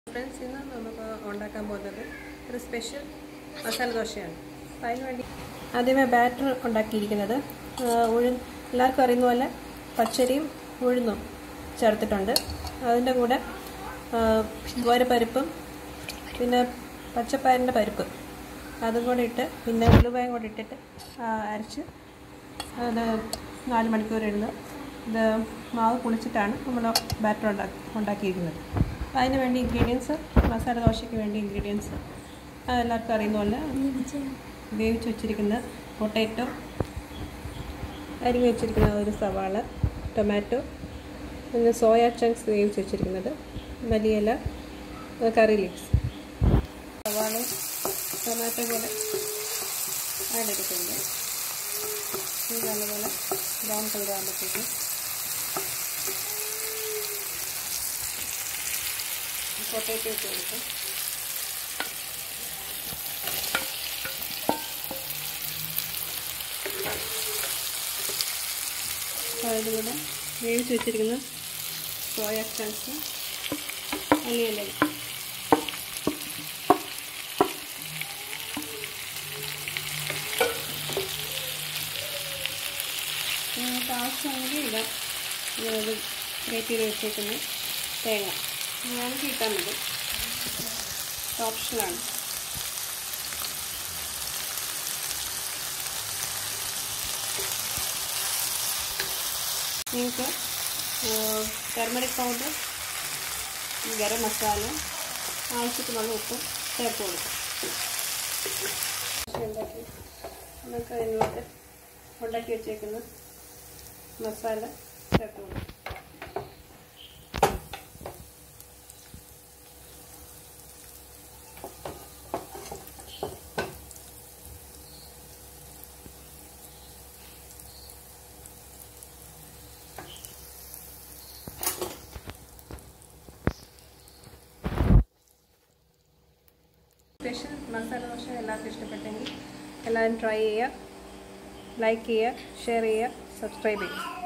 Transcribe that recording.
friends ഇന്ന് നമുക്ക് ഉണ്ടാക്കാൻ പോകുന്നത് ഒരു സ്പെഷ്യൽ മസാല ദോശയാണ് അപ്പം അതിന് വേണ്ടി ആദ്യമേ ബാറ്റർ ഉണ്ടാക്കിയിരിക്കുന്നത് ഉഴു എല്ലാവർക്കും അറിയുന്ന പോലെ പച്ചരിയും ഉഴുന്നും ചേർത്തിട്ടുണ്ട് അതിൻ്റെ കൂടെ ഗോരപ്പരിപ്പും പിന്നെ പച്ചപ്പയറിൻ്റെ പരിപ്പ് അതും കൂടെ ഇട്ട് പിന്നെ ഉലുവയും കൂടെ ഇട്ടിട്ട് ആ, അരച്ച് അത് നാല് മണിക്കൂർ ഇടുന്നു ഇത് മാവ് കുളിച്ചിട്ടാണ് നമ്മൾ ബാറ്റർ ഉണ്ടാക്കി ഉണ്ടാക്കിയിരിക്കുന്നത് അപ്പോൾ അതിന് വേണ്ടി ഇൻഗ്രീഡിയൻസ് മസാല ദോശയ്ക്ക് വേണ്ടി ഇൻഗ്രീഡിയൻസ് എല്ലാവർക്കും അറിയുന്ന പോലെ വേവിച്ച് വെച്ചിരിക്കുന്ന പൊട്ടാറ്റോ അരിഞ്ഞ് വെച്ചിരിക്കുന്ന ഒരു സവാള ടൊമാറ്റോ പിന്നെ സോയ ചങ്ക്സ് വേവിച്ച് വെച്ചിരിക്കുന്നത് മല്ലിയില കറി ലീവ്സ് സവാളയും ടൊമാറ്റോ കൂടെ ആടെടുക്കുന്നുണ്ട് ഇത് നല്ലപോലെ ബ്രൗൺ കളർ ആകുമ്പോഴത്തേക്കും പൊട്ടേറ്റോ ഇട്ട് കൊടുക്കും അതിലൂടെ വേവിച്ച് വെച്ചിരിക്കുന്ന സോയ ചങ്ക്സ് അല്ലിയല്ലേ നിങ്ങൾക്ക് ആവശ്യമാണെങ്കിൽ ഇടാം ഞാനത് ഗ്രേറ്റ് ചെയ്ത് വെച്ചേക്കുന്ന തേങ്ങ വേണമെങ്കിൽ ഇട്ടാൽ മതി ഓപ്ഷനാണ് നിങ്ങൾക്ക് ടെർമറിക് പൗഡർ ഗരം മസാല ആവശ്യത്തിനുള്ള ഉപ്പ് ചേർത്ത് കൊടുക്കും ഉണ്ടാക്കി നമുക്ക് അതിനോട്ട് ഉണ്ടാക്കി വെച്ചേക്കുന്ന മസാല ചേർത്ത് കൊടുക്കും സ്പെഷ്യൽ മസാല ദോശ എല്ലാവർക്കും ഇഷ്ടപ്പെട്ടെങ്കിൽ എല്ലാവരും ട്രൈ ചെയ്യുക ലൈക്ക് ചെയ്യുക ഷെയർ ചെയ്യുക സബ്സ്ക്രൈബ് ചെയ്യുക